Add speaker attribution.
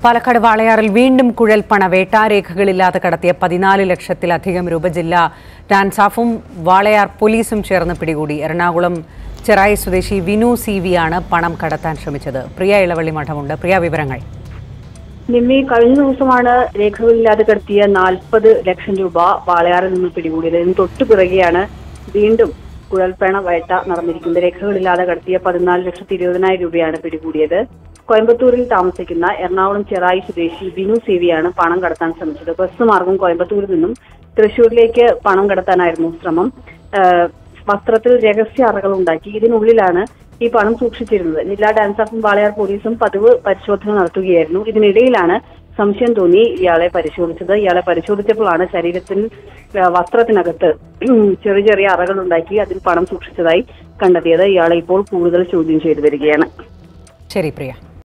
Speaker 1: പാലക്കാട് വാളയാറിൽ വീണ്ടും കുഴൽപ്പണ വേട്ടാരേഖകളില്ലാതെ കടത്തിയ പതിനാല് ലക്ഷത്തിലധികം രൂപ ജില്ലാ ഡാൻസാഫും വാളയാർ പോലീസും ചേർന്ന് പിടികൂടി എറണാകുളം ചെറായി സ്വദേശി വിനു സി വിയാണ് പണം കടത്താൻ ശ്രമിച്ചത് പ്രിയ ഇളവള്ളി മഠമുണ്ട് പ്രിയ വിവരങ്ങൾ
Speaker 2: നിമ്മി കഴിഞ്ഞ ദിവസമാണ് രേഖകളില്ലാതെ കടത്തിയ നാൽപ്പത് ലക്ഷം രൂപ വാളയാറിൽ നിന്ന് പിടികൂടിയത് ഇതിന് തൊട്ടു പിറകെയാണ് വീണ്ടും കുഴൽപ്പേണ വേട്ട നടന്നിരിക്കുന്നത് രേഖകളില്ലാതെ കടത്തിയ പതിനാല് ലക്ഷത്തി ഇരുപതിനായിരം രൂപയാണ് പിടികൂടിയത് കോയമ്പത്തൂരിൽ താമസിക്കുന്ന എറണാകുളം ചെറായി സ്വദേശി ബിനു സേവിയാണ് പണം കടത്താൻ ശ്രമിച്ചത് ബസ് മാർഗം കോയമ്പത്തൂരിൽ നിന്നും തൃശൂരിലേക്ക് പണം കടത്താനായിരുന്നു ശ്രമം ആഹ് വസ്ത്രത്തിൽ രഹസ്യ അറകൾ ഉണ്ടാക്കി ഇതിനുള്ളിലാണ് ഈ പണം സൂക്ഷിച്ചിരുന്നത് ജില്ലാ ഡാൻസ് ഓഫും വാളയാർ പോലീസും പതിവ് പരിശോധന നടത്തുകയായിരുന്നു ഇതിനിടയിലാണ് സംശയം തോന്നി ഇയാളെ പരിശോധിച്ചത് ഇയാളെ പരിശോധിച്ചപ്പോഴാണ് ശരീരത്തിൽ ആ, വസ്ത്രത്തിനകത്ത് ചെറിയ ചെറിയ അറകൾ ഉണ്ടാക്കി അതിൽ പണം സൂക്ഷിച്ചതായി കണ്ടെത്തിയത് ഇയാളെ ഇപ്പോൾ കൂടുതൽ ചോദ്യം ചെയ്തു വരികയാണ്
Speaker 1: ശരി പ്രിയ